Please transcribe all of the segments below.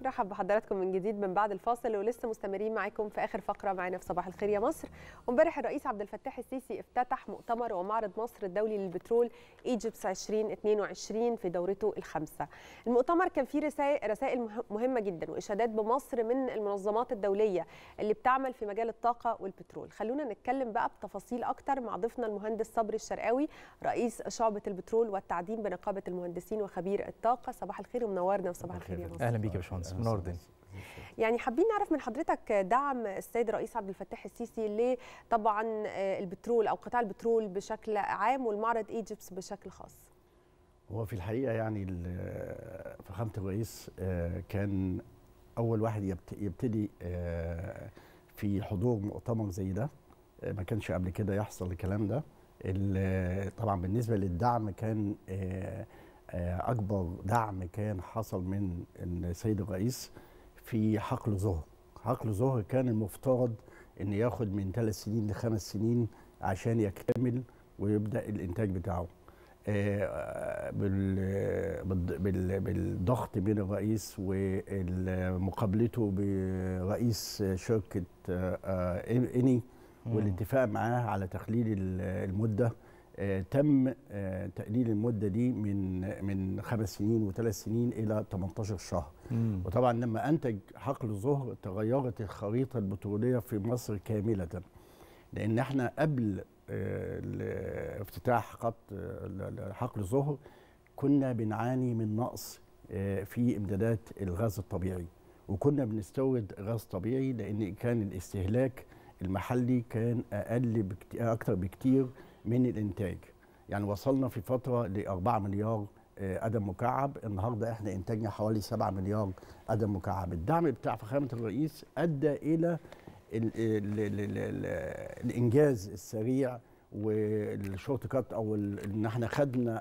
رحب بحضراتكم من جديد من بعد الفاصل ولسه مستمرين معاكم في اخر فقره معانا في صباح الخير يا مصر وامبارح الرئيس عبد الفتاح السيسي افتتح مؤتمر ومعرض مصر الدولي للبترول ايجيبس 2022 في دورته الخامسه المؤتمر كان فيه رسائل رسائل مهمه جدا واشادات بمصر من المنظمات الدوليه اللي بتعمل في مجال الطاقه والبترول خلونا نتكلم بقى بتفاصيل اكتر مع ضيفنا المهندس صبري الشرقاوي رئيس شعبه البترول والتعدين بنقابه المهندسين وخبير الطاقه صباح الخير ومنورنا في صباح الخير يا مصر اهلا بيك يا باشمهندس منور الدنيا يعني حابين نعرف من حضرتك دعم السيد الرئيس عبد الفتاح السيسي لطبعا البترول او قطاع البترول بشكل عام والمعرض ايجيبس بشكل خاص هو في الحقيقه يعني فخامه الرئيس كان اول واحد يبتدي في حضور مؤتمر زي ده ما كانش قبل كده يحصل الكلام ده طبعا بالنسبه للدعم كان اكبر دعم كان حصل من السيد الرئيس في حقل ظهر حقل ظهر كان المفترض ان ياخد من ثلاث سنين لخمس سنين عشان يكتمل ويبدا الانتاج بتاعه بالضغط بين الرئيس ومقابلته برئيس شركه اني والاتفاق معاه على تقليل المده آه تم آه تقليل المده دي من من خمس سنين وثلاث سنين الى 18 شهر مم. وطبعا لما انتج حقل الظهر تغيرت الخريطه البتروليه في مصر كامله لان احنا قبل آه افتتاح خط حقل الظهر كنا بنعاني من نقص في امدادات الغاز الطبيعي وكنا بنستورد غاز طبيعي لان كان الاستهلاك المحلي كان اقل بكتير اكتر بكتير من الانتاج يعني وصلنا في فتره ل 4 مليار قدم مكعب النهارده احنا انتاجنا حوالي 7 مليار قدم مكعب الدعم بتاع فخامه الرئيس ادى الى ال ال ال ال ال الانجاز السريع والشورت كات او ان احنا خدنا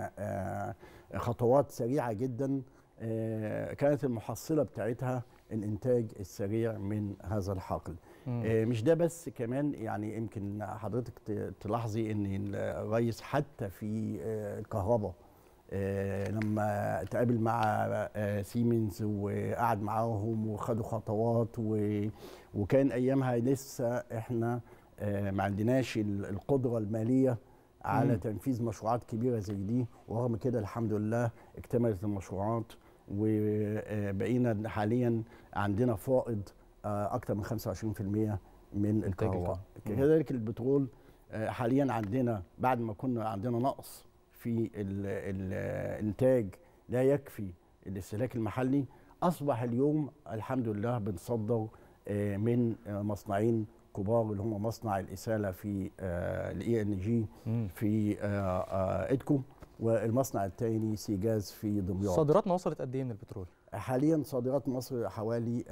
خطوات سريعه جدا كانت المحصله بتاعتها الانتاج السريع من هذا الحقل آه مش ده بس كمان يعني يمكن حضرتك تلاحظي ان الرئيس حتى في آه الكهرباء آه لما تقابل مع آه سيمنز وقعد معاهم وخدوا خطوات وكان ايامها لسه احنا آه ما عندناش القدره الماليه على مم. تنفيذ مشروعات كبيره زي دي ورغم كده الحمد لله اكتملت المشروعات وبقينا حاليا عندنا فائض اكثر من 25% من الكهرباء كذلك البترول حاليا عندنا بعد ما كنا عندنا نقص في الانتاج لا يكفي الاستهلاك المحلي اصبح اليوم الحمد لله بنصدر من مصنعين كبار اللي هم مصنع الاساله في الاي ان جي في ادكو والمصنع الثاني سيجاز في دمياط صادراتنا وصلت قد ايه من البترول؟ حاليا صادرات مصر حوالي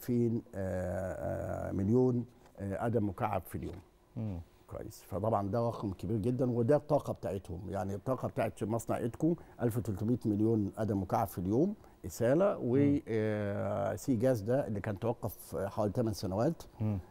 2000 مليون قدم مكعب في اليوم مم. كويس فطبعا ده رقم كبير جدا وده الطاقه بتاعتهم يعني الطاقه بتاعت مصنع ادكو 1300 مليون قدم مكعب في اليوم اساله وسي جاز ده اللي كان توقف حوالي 8 سنوات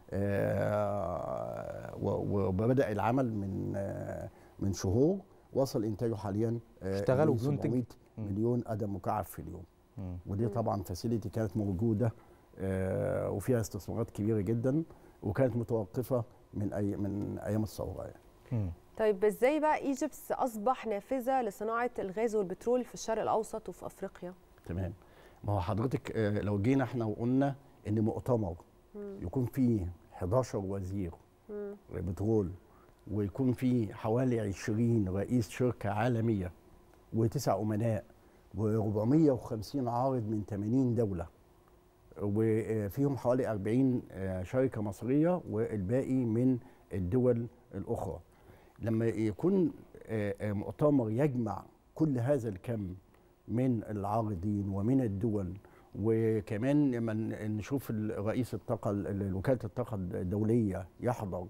وبدا العمل من من شهور وصل انتاجه حاليا اشتغلوا 700 مليون قدم مكعب في اليوم مم. ودي طبعا فاسيلتي كانت موجوده آه وفيها استثمارات كبيره جدا وكانت متوقفه من اي من ايام الثوره يعني. طيب ازاي بقى ايجيبس اصبح نافذه لصناعه الغاز والبترول في الشرق الاوسط وفي افريقيا؟ تمام ما هو حضرتك آه لو جينا احنا وقلنا ان مؤتمر مم. يكون فيه 11 وزير مم. بترول ويكون فيه حوالي 20 رئيس شركه عالميه وتسع امناء و450 عارض من 80 دوله وفيهم حوالي 40 شركه مصريه والباقي من الدول الاخرى لما يكون مؤتمر يجمع كل هذا الكم من العارضين ومن الدول وكمان لما نشوف رئيس الطاقه وكاله الطاقه الدوليه يحضر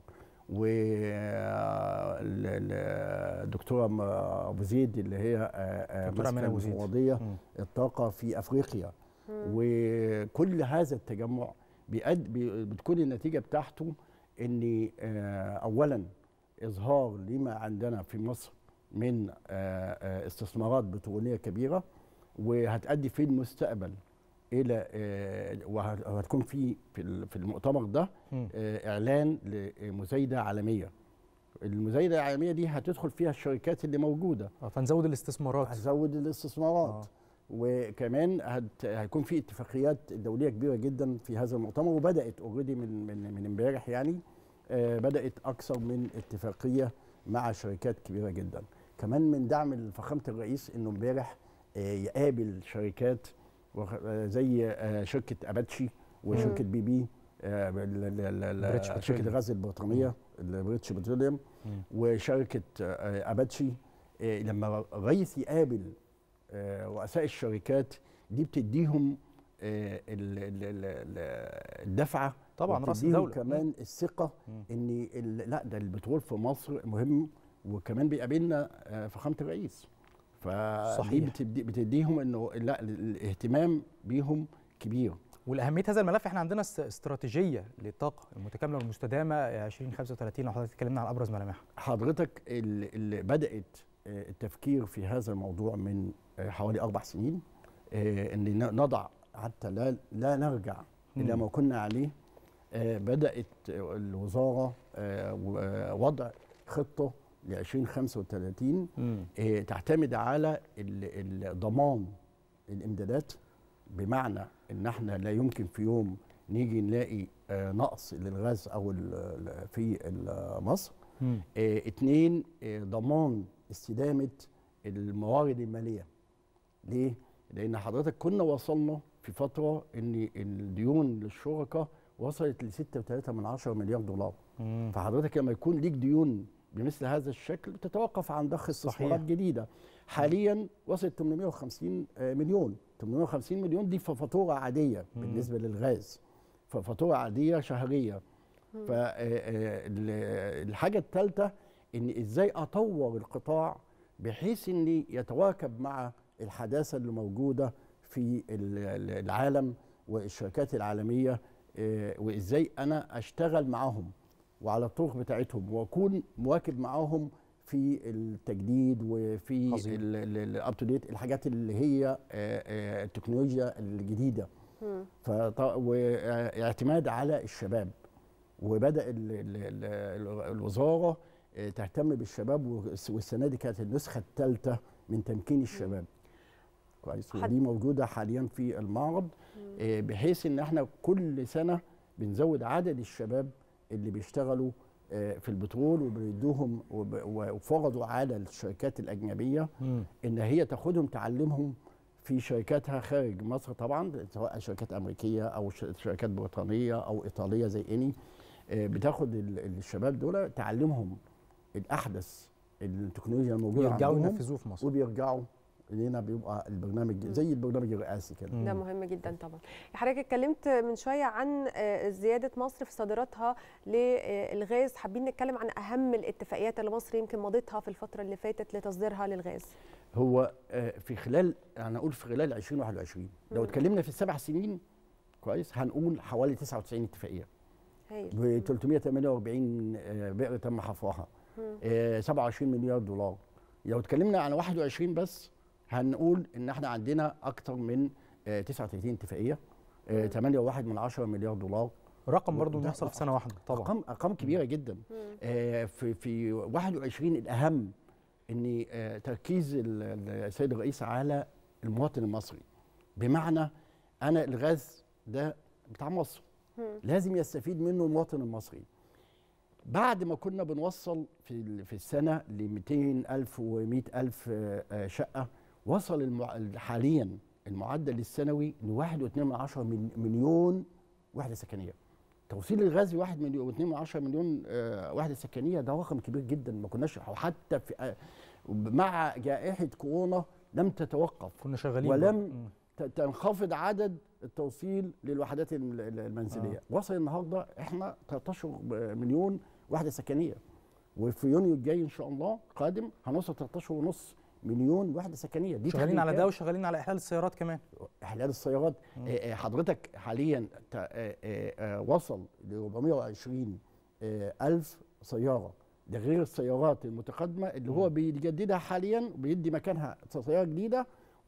والدكتوره ابو زيد اللي هي مفوضيه الطاقه في افريقيا وكل هذا التجمع بيقد بتكون النتيجه بتاعته ان اولا اظهار لما عندنا في مصر من استثمارات بتروليه كبيره وهتأدي في المستقبل الى آه، وه- وهتكون في في ال- في المؤتمر ده مم. آه، اعلان لمزايده عالميه المزايده العالميه دي هتدخل فيها الشركات اللي موجوده آه، فنزود الاستثمارات هتزود الاستثمارات آه. وكمان هت... هيكون في اتفاقيات دوليه كبيره جدا في هذا المؤتمر وبدات اوريدي من من من امبارح يعني آه بدات اكثر من اتفاقيه مع شركات كبيره جدا كمان من دعم فخامه الرئيس انه امبارح آه يقابل شركات وخ- آه زي آه شركه اباتشي وشركه بي بي آه ال- ال- ال- بريتش ال- شركه بتروليوم. الغاز البريطانيه البريتش بتروليوم مم. وشركه آه، اباتشي آه، لما الرئيس يقابل آه، رؤساء الشركات دي بتديهم آه، ال- ال- ال- ال- الدفعه طبعا راس وبتديهم الدوله كمان الثقه مم. ان ال- لا ده البترول في مصر مهم وكمان بيقابلنا آه، فخامه الرئيس فدي صحيح. بتدي بتديهم انه لا ال- الاهتمام بيهم كبير والاهميه هذا الملف احنا عندنا است- استراتيجيه للطاقه المتكامله والمستدامه 2035 لو حضرتك اتكلمنا على ابرز ملامحها حضرتك اللي اللي بدات آه، التفكير في هذا الموضوع من آه، حوالي اربع سنين آه، ان ن- نضع حتى لا لا نرجع الى مم. ما كنا عليه آه، بدات الوزاره آه، و- وضع خطه ل 2035 مم. آه، تعتمد على ال- ال- ضمان الامدادات بمعنى ان احنا لا يمكن في يوم نيجي نلاقي آه، نقص للغاز او ال- ال- في ال- مصر مم. آه، اتنين آه، ضمان استدامه الموارد الماليه ليه؟ لان حضرتك كنا وصلنا في فتره ان الديون للشركاء وصلت ل 6.3 من عشرة مليار دولار مم. فحضرتك لما يكون ليك ديون بمثل هذا الشكل تتوقف عن ضخ استثمارات صحيح. جديده حاليا وصلت 850 آه، مليون 850 مليون دي فاتوره عاديه مم. بالنسبه للغاز ففاتوره عاديه شهريه فالحاجه الثالثه ان ازاي اطور القطاع بحيث ان يتواكب مع الحداثه اللي موجوده في ال- ال- العالم والشركات العالميه آه، وازاي انا اشتغل معاهم وعلى الطرق بتاعتهم واكون مواكب معاهم في التجديد وفي عظيم. الاب تو ديت الحاجات اللي هي آه، آه، التكنولوجيا الجديده مم. فط- واعتماد على الشباب وبدا ال ال ال الوزاره آه، تهتم بالشباب والس- والسنه دي كانت النسخه الثالثه من تمكين الشباب كويس حد- ودي موجوده حاليا في المعرض آه، بحيث ان احنا كل سنه بنزود عدد الشباب اللي بيشتغلوا آه، في البترول وبندوهم وب- وفرضوا على الشركات الاجنبيه مم. ان هي تاخدهم تعلمهم في شركاتها خارج مصر طبعا سواء شركات امريكيه او ش- شركات بريطانيه او ايطاليه زي اني آه، بتاخد ال- الشباب دول تعلمهم الاحدث التكنولوجيا الموجوده يرجعوا عندهم ينفذوه في مصر وبيرجعوا لنا بيبقى البرنامج زي البرنامج الرئاسي كده مم. ده مهم جدا طبعا حضرتك اتكلمت من شويه عن آه، زياده مصر في صادراتها للغاز حابين نتكلم عن اهم الاتفاقيات اللي مصر يمكن مضتها في الفتره اللي فاتت لتصديرها للغاز هو آه، في خلال انا اقول في خلال 2021 لو مم. اتكلمنا في السبع سنين كويس هنقول حوالي 99 اتفاقيه هايل ب 348 آه، بئر تم حفرها مم. آه، 27 مليار دولار لو اتكلمنا عن 21 بس هنقول ان احنا عندنا اكتر من آه، 39 اتفاقيه آه، 8.1 من 10 مليار دولار رقم برضو ده بيحصل في سنه واحده طبعا ارقام ارقام كبيره جدا مم. آه، في في 21 الاهم ان آه، تركيز ال- ال- السيد الرئيس على المواطن المصري بمعنى انا الغاز ده بتاع مصر مم. لازم يستفيد منه المواطن المصري بعد ما كنا بنوصل في ال- في السنه ل 200 الف و100 الف آه، آه، شقه وصل المع... حاليا المعدل السنوي ل 1.2 من عشرة من- مليون وحده سكنيه توصيل الغاز 1 مليون و2 من عشرة مليون آه، وحده سكنيه ده رقم كبير جدا ما كناش وحتى في آه، مع جائحه كورونا لم تتوقف كنا شغالين ولم برضو. مم. ت- تنخفض عدد التوصيل للوحدات ال- ال- المنزليه آه. آه. وصل النهارده احنا 13 مليون وحده سكنيه وفي يونيو الجاي ان شاء الله قادم هنوصل 13 ونص مليون وحده سكنيه دي شغالين على ده تحريكات. وشغالين على احلال السيارات كمان احلال السيارات مم. آه، آه، حضرتك حاليا ت- آه، آه، آه، وصل ل 420 آه، الف سياره ده غير السيارات المتقدمه اللي هو مم. بيجددها حاليا وبيدي مكانها سياره جديده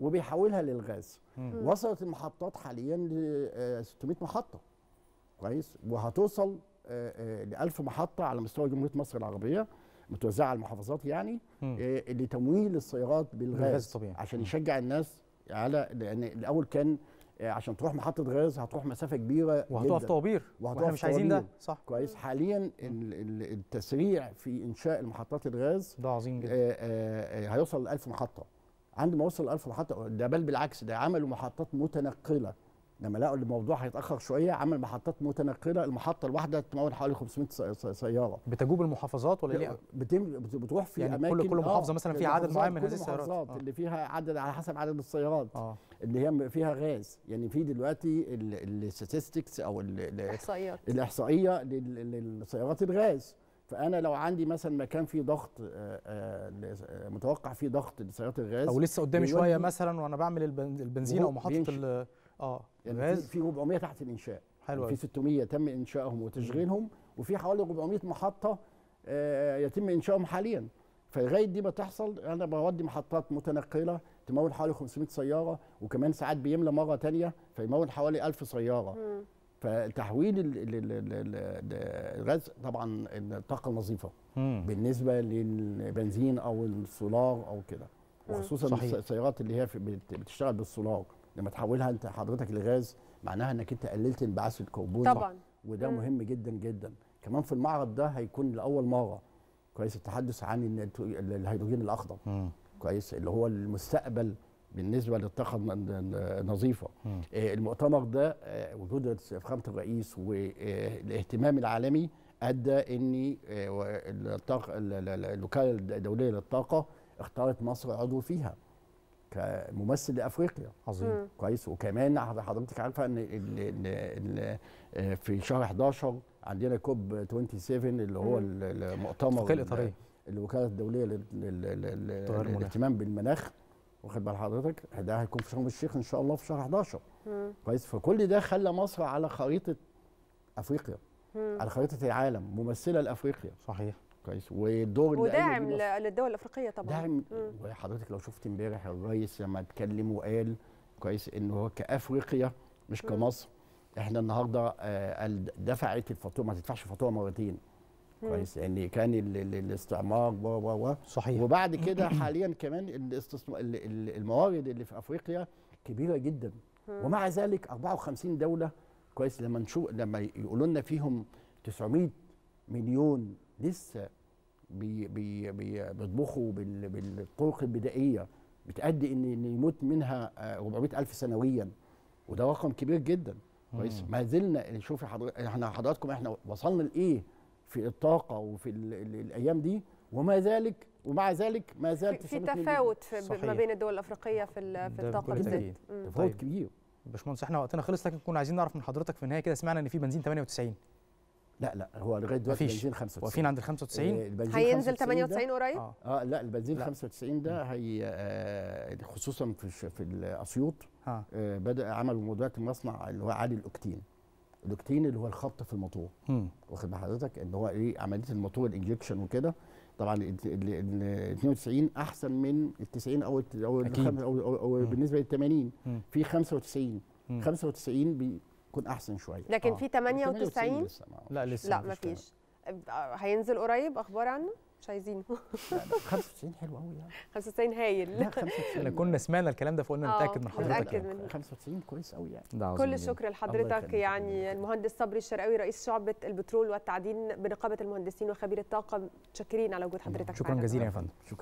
وبيحولها للغاز مم. وصلت المحطات حاليا ل 600 محطه كويس وهتوصل ل 1000 محطه على مستوى جمهوريه مصر العربيه متوزعه على المحافظات يعني مم. آه، لتمويل السيارات بالغاز بالغاز الطبيعي. عشان مم. يشجع الناس على لان الاول كان آه، عشان تروح محطه غاز هتروح مسافه كبيره وهتقف جداً. طوابير وهتقف واحنا مش عايزين ده طوابير. صح كويس حاليا ال- ال- التسريع في انشاء المحطات الغاز ده عظيم جدا آه، آه، آه، هيوصل ل 1000 محطه عند ما وصل ل 1000 محطه ده بل بالعكس ده عملوا محطات متنقله لما لقوا الموضوع هيتاخر شويه عمل محطات متنقله المحطه الواحده تمول حوالي 500 سي- سي- سياره بتجوب المحافظات ولا ليه بتم بت- بتروح في يعني كل- اماكن كل محافظة آه، مثلاً فيها عدد المحافظات- معين من كل هذه السيارات. المحافظات آه. اللي فيها عدد على حسب عدد السيارات اه اللي هي فيها غاز يعني في دلوقتي الستاتستكس او ال- ال- احصائيات الاحصائيه لل- للسيارات الغاز فانا لو عندي مثلا مكان فيه ضغط آه، آه، لس- آه، متوقع فيه ضغط لسيارات الغاز او لسه قدامي بيودي- شويه مثلا وانا بعمل البن- البنزين وهو او محطه بينشئ. ال- اه يعني في, الغاز في 400 تحت الانشاء حلو في أوي. 600 تم انشائهم وتشغيلهم وفي حوالي 400 محطه آه، يتم انشائهم حاليا فلغايه دي ما تحصل انا بودي محطات متنقله تمول حوالي 500 سياره وكمان ساعات بيملى مره تانية فيمول حوالي 1000 سياره مم. فتحويل ال- ال- ال- ال- ال- الغاز طبعا الطاقه النظيفه مم. بالنسبه للبنزين او السولار او كده مم. وخصوصا صحيح. السيارات اللي هي في بت- بتشتغل بالسولار لما تحولها انت حضرتك لغاز معناها انك انت قللت انبعاث الكربون طبعا وده مم. مهم جدا جدا كمان في المعرض ده هيكون لاول مره كويس التحدث عن النيترو- ال- الهيدروجين الاخضر مم. كويس اللي هو المستقبل بالنسبه للطاقه الن- الن- النظيفه مم. آه، المؤتمر ده آه، وجود فخامه الرئيس والاهتمام العالمي ادى ان آه، و- الطاقه ال- ال- ال- الوكاله الدوليه للطاقه اختارت مصر عضو فيها كممثل لافريقيا عظيم مم. كويس وكمان حضرتك عارفه ان ال- ال- ال- آه، في شهر 11 عندنا كوب 27 اللي هو مم. ال- المؤتمر الاتفاقيه الاطاريه الوكاله الدوليه لل- لل- لل- تغير المناخ. للاهتمام بالمناخ واخد بال حضرتك ده هيكون في شرم الشيخ ان شاء الله في شهر 11 مم. كويس فكل ده خلى مصر على خريطه افريقيا مم. على خريطه العالم ممثله لافريقيا صحيح كويس والدور اللي قايمة وداعم بيه مصر. ل- للدول الافريقيه طبعا داعم مم. وحضرتك لو شفت امبارح الرئيس لما اتكلم وقال كويس ان هو كافريقيا مش مم. كمصر احنا النهارده آه، قال دفعت الفاتوره ما تدفعش فاتوره مرتين مم. كويس يعني كان ال- ال- الاستعمار و و و صحيح وبعد كده حاليا كمان الاستثمار ال- ال- الموارد اللي في افريقيا كبيره جدا مم. ومع ذلك 54 دوله كويس لما نشوف لما يقولوا لنا فيهم 900 مليون لسه بي بي بي بيطبخوا بال- بالطرق البدائيه بتأدي ان إن يموت منها آه، 400 الف سنويا وده رقم كبير جدا كويس مم. ما زلنا شوفي حضرتك احنا حضراتكم احنا وصلنا لايه في الطاقه وفي ال ال الايام دي وما ذلك ومع ذلك ما زال في, في 900 مليون. تفاوت في ب- ما صحيح. بين الدول الافريقيه في ال- في ده الطاقه بكل بالذات تأكيد. مم. تفاوت طيب. كبير باشمهندس احنا وقتنا خلص لكن كنا عايزين نعرف من حضرتك في النهايه كده سمعنا ان في بنزين 98 لا لا هو لغايه دلوقتي مفيش. بنزين 95 واقفين عند ال 95 آه، البنزين هينزل 95 ده- 98 قريب اه اه لا البنزين لا. 95 ده هي آه خصوصا في الش- في الاسيوط اه آه بدا عملوا موضوع المصنع اللي هو عالي الاوكتين الاوكتين اللي هو الخبط في الموتور مم. واخد بال حضرتك ان هو ايه عمليه الموتور الانجكشن وكده طبعا ال ال- ال 92 احسن من ال 90 او ال- او ال أكيد. خم- او, أو, أو مم. بالنسبه لل 80 مم. في 95 مم. 95 بيكون احسن شويه لكن آه. في 98 لسه ما- لا لسه لا مفيش كلام. مفيش آه، هينزل قريب اخبار عنه مش عايزينه لا، لا، 95 حلو قوي يعني 95 هايل لا 95 احنا كنا سمعنا الكلام ده فقلنا آه، نتاكد من حضرتك نتأكد يعني. منه. 95 كويس قوي يعني ده عظيم كل جداً. الشكر الله لحضرتك يخليك. يعني المهندس صبري الشرقاوي رئيس شعبة البترول والتعدين بنقابة المهندسين وخبير الطاقة متشكرين على وجود حضرتك شكرا معنا جزيلا يا النهاردة. فندم شكرا